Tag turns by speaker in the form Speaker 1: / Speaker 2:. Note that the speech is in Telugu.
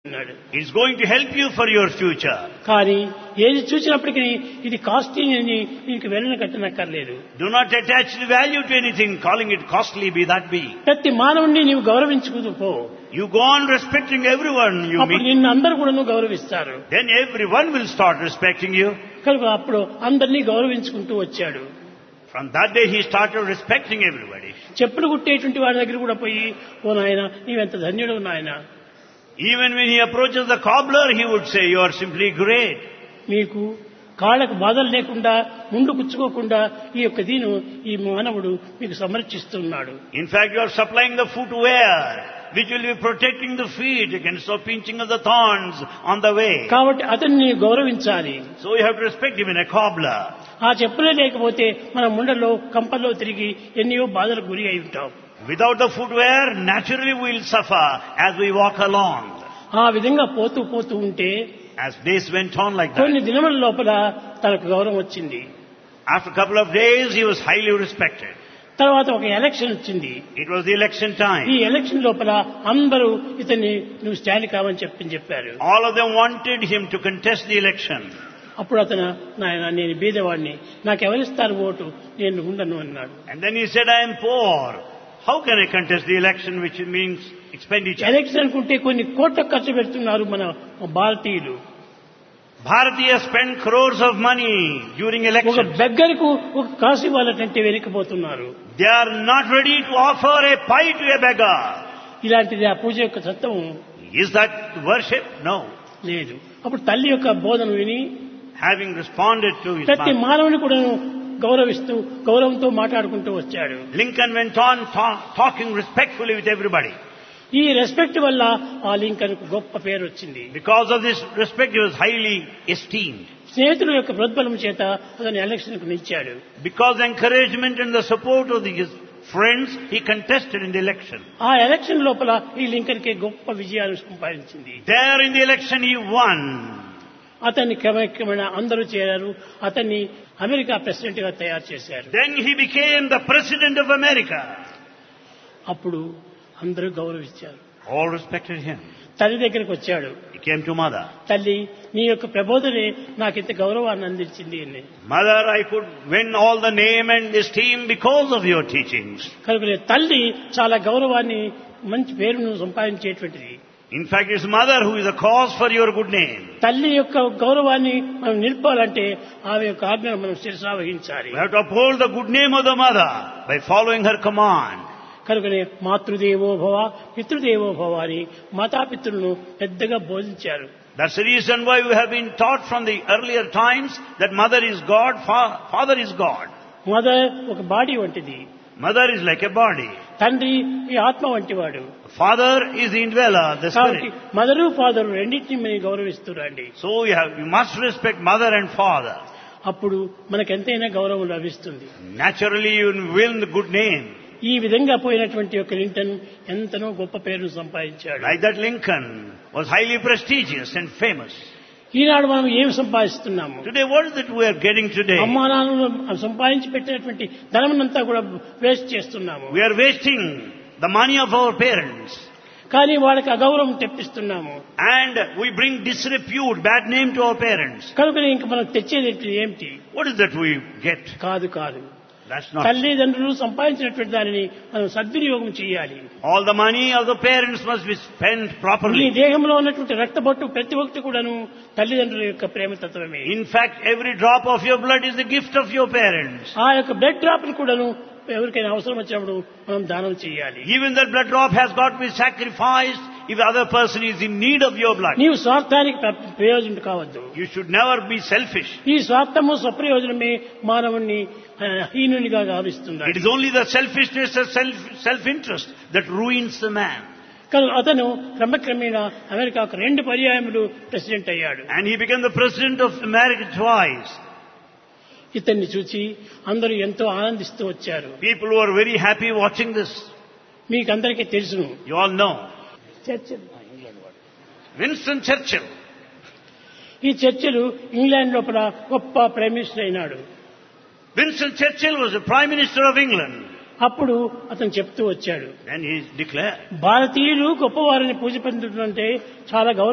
Speaker 1: అన్నాడు
Speaker 2: It's going to help you for your future.
Speaker 1: కానీ ఏది చూసినప్పటికీ ఇది కాస్టింగ్ అని దీనికి వెళ్ళని కట్టనక్కర్లేదు
Speaker 2: Do not attach the value to anything, calling it costly, be that be.
Speaker 1: ప్రతి మానవుణ్ణి నీవు గౌరవించుకుంటూ పో
Speaker 2: You go on respecting everyone you
Speaker 1: అప్పుడు
Speaker 2: meet.
Speaker 1: నిన్ను అందరూ కూడా గౌరవిస్తారు
Speaker 2: Then everyone will start respecting you.
Speaker 1: కనుక అప్పుడు అందరినీ గౌరవించుకుంటూ వచ్చాడు
Speaker 2: From that day he started respecting everybody.
Speaker 1: చెప్పులు కుట్టేటువంటి వాడి దగ్గర కూడా పోయి ఓ నాయన నీవెంత ధన్యుడు నాయన
Speaker 2: Even when he approaches the cobbler, he would say, you are simply great.
Speaker 1: మీకు కాళ్ళకు బాధలు లేకుండా ముందు కుచ్చుకోకుండా ఈ యొక్క దీను ఈ మానవుడు మీకు సమర్చిస్తున్నాడు
Speaker 2: In fact, you are supplying the footwear, which will be protecting the feet against the pinching of the thorns on the way.
Speaker 1: కాబట్టి అతన్ని గౌరవించాలి
Speaker 2: So you have to respect even a cobbler.
Speaker 1: ఆ చెప్పులే లేకపోతే మన ముండలో కంపల్లో తిరిగి ఎన్నో బాధలకు గురి అయి ఉంటాం
Speaker 2: Without the footwear, naturally we will suffer as we walk along.
Speaker 1: ఆ విధంగా పోతూ పోతూ ఉంటే
Speaker 2: As days went on like that.
Speaker 1: కొన్ని దినముల లోపల తనకు గౌరవం వచ్చింది
Speaker 2: After a couple of days, he was highly respected.
Speaker 1: తర్వాత ఒక ఎలక్షన్ వచ్చింది
Speaker 2: It was the election
Speaker 1: ఈ
Speaker 2: time.
Speaker 1: ఎలక్షన్ లోపల అందరూ ఇతన్ని నువ్వు స్టాండ్ కావని చెప్పి చెప్పారు
Speaker 2: All of them wanted him to contest the election.
Speaker 1: అప్పుడు అతను నాయన నేను బీదవాడిని నాకు ఎవరిస్తారు ఓటు నేను ఉండను అన్నాడు
Speaker 2: And then he said, I am poor. How can I contest the election, which means expenditure?
Speaker 1: Election అనుకుంటే కొన్ని కోట్ల ఖర్చు పెడుతున్నారు మన భారతీయులు
Speaker 2: Bharatiya spent crores of money during
Speaker 1: ఒక
Speaker 2: elections.
Speaker 1: బెగ్గరకు ఒక కాసు ఇవ్వాలంటే వెనక్కిపోతున్నారు
Speaker 2: They are not ready to offer a pie to a beggar.
Speaker 1: ఇలాంటిది ఆ పూజ యొక్క తత్వం
Speaker 2: Is that worship? No.
Speaker 1: లేదు అప్పుడు తల్లి యొక్క బోధన విని
Speaker 2: Having responded to his
Speaker 1: ప్రతి
Speaker 2: mother,
Speaker 1: మానవుని కూడా గౌరవిస్తూ గౌరవంతో మాట్లాడుకుంటూ వచ్చాడు
Speaker 2: Lincoln went on ta- talking respectfully with everybody.
Speaker 1: ఈ రెస్పెక్ట్ వల్ల ఆ లింకన్ గొప్ప పేరు వచ్చింది
Speaker 2: Because of this respect, he was highly esteemed.
Speaker 1: స్నేహితుల యొక్క ప్రోద్బలం చేత అతను ఎలక్షన్ కు నిలిచాడు
Speaker 2: Because encouragement and the support of his friends, he contested in the election.
Speaker 1: ఆ ఎలక్షన్ లోపల ఈ లింకన్ కి గొప్ప విజయాలు సంపాదించింది
Speaker 2: There in the election, he won.
Speaker 1: అతన్ని క్రమక్రమేణ అందరూ చేరారు అతన్ని అమెరికా ప్రెసిడెంట్ గా తయారు చేశారు
Speaker 2: Then he became the president of America.
Speaker 1: అప్పుడు అందరూ గౌరవించారు
Speaker 2: All respected him.
Speaker 1: తల్లి దగ్గరికి వచ్చాడు
Speaker 2: He came to mother.
Speaker 1: తల్లి నీ యొక్క ప్రబోధనే నాకు ఇంత గౌరవాన్ని అందించింది అని
Speaker 2: Mother, I could win all the name and esteem because of your teachings.
Speaker 1: కనుక తల్లి చాలా గౌరవాన్ని మంచి పేరును సంపాదించేటువంటిది
Speaker 2: In fact, it's mother who is the cause for your good name.
Speaker 1: తల్లి యొక్క గౌరవాన్ని మనం నిలుపాలంటే ఆమె యొక్క ఆజ్ఞను మనం శిరసా వహించాలి
Speaker 2: We have to uphold the good name of the mother by following her command.
Speaker 1: కనుకనే మాతృదేవో భవ పితృదేవో భవ అని మాతాపితృలను పెద్దగా బోధించారు
Speaker 2: That's the reason why we have been taught from the earlier times that mother is God, fa- father is God.
Speaker 1: Mother ఒక బాడీ వంటిది
Speaker 2: Mother is like a body.
Speaker 1: తండ్రి ఈ ఆత్మ వంటివాడు
Speaker 2: Father is the indweller, the
Speaker 1: కాబట్టి
Speaker 2: spirit.
Speaker 1: మదరు ఫాదరు రెండింటిని మీరు గౌరవిస్తురండి
Speaker 2: So you, have, you must respect mother and father.
Speaker 1: అప్పుడు మనకెంతైనా గౌరవం లభిస్తుంది
Speaker 2: Naturally you will win the good name.
Speaker 1: ఈ విధంగా పోయినటువంటి యొక్క లింటన్ ఎంతనో గొప్ప పేరును సంపాదించాడు
Speaker 2: Like that Lincoln was highly prestigious and famous.
Speaker 1: ఈనాడు మనం ఏం సంపాదిస్తున్నాము
Speaker 2: Today what is it we are getting today?
Speaker 1: అమ్మా నాన్నలు సంపాదించి పెట్టినటువంటి ధనమునంతా కూడా వేస్ట్ చేస్తున్నాము
Speaker 2: We are wasting the money of our parents.
Speaker 1: కానీ వాళ్ళకి అగౌరవం తెప్పిస్తున్నాము
Speaker 2: And we bring disrepute, bad name to our parents.
Speaker 1: కనుక ఇంక మనం తెచ్చేది ఏమిటి
Speaker 2: What is that we get?
Speaker 1: కాదు కాదు
Speaker 2: That's not.
Speaker 1: తల్లిదండ్రులు సంపాదించినటువంటి దానిని మనం సద్వినియోగం చేయాలి
Speaker 2: All the money of the parents must be spent
Speaker 1: ఈ
Speaker 2: properly.
Speaker 1: దేహంలో ఉన్నటువంటి రక్తబొట్టు ప్రతి ఒక్కటి కూడాను తల్లిదండ్రుల యొక్క ప్రేమతత్వమే
Speaker 2: In fact, every drop of your blood is the gift of your parents.
Speaker 1: ఆ యొక్క బ్లడ్ డ్రాప్ కూడాను ఎవరికైనా అవసరం వచ్చినప్పుడు మనం దానం చేయాలి
Speaker 2: Even that blood drop has got to be sacrificed if the other person is in need of your blood.
Speaker 1: నీవు స్వార్థానికి ప్ర- ప్రయోజనం కావద్దు
Speaker 2: You should never be selfish.
Speaker 1: ఈ స్వార్థము స్వప్రయోజనమే మానవుణ్ణి ఆ, హీనునిగా
Speaker 2: It
Speaker 1: గావిస్తున్నాడు
Speaker 2: is only the selfishness and self, self-interest that ruins the man.
Speaker 1: కానీ అతను క్రమక్రమేణా అమెరికాకు రెండు పర్యాయములు ప్రెసిడెంట్ అయ్యాడు
Speaker 2: And he became the president of America twice.
Speaker 1: ఇతన్ని చూసి అందరూ ఎంతో ఆనందిస్తూ వచ్చారు
Speaker 2: People were very happy watching this.
Speaker 1: మీకు అందరికీ తెలుసును
Speaker 2: You all know.
Speaker 1: చర్చలు
Speaker 2: Winston Churchill.
Speaker 1: ఈ చర్చలు ఇంగ్లాండ్ లోపల గొప్ప ప్రైమ్ మినిస్టర్ అయినాడు
Speaker 2: Winston Churchill was the Prime Minister of England.
Speaker 1: అప్పుడు అతను చెప్తూ వచ్చాడు
Speaker 2: Then he declared,
Speaker 1: భారతీయులు గొప్పవారిని పూజ పొందుతుంటే చాలా గౌరవ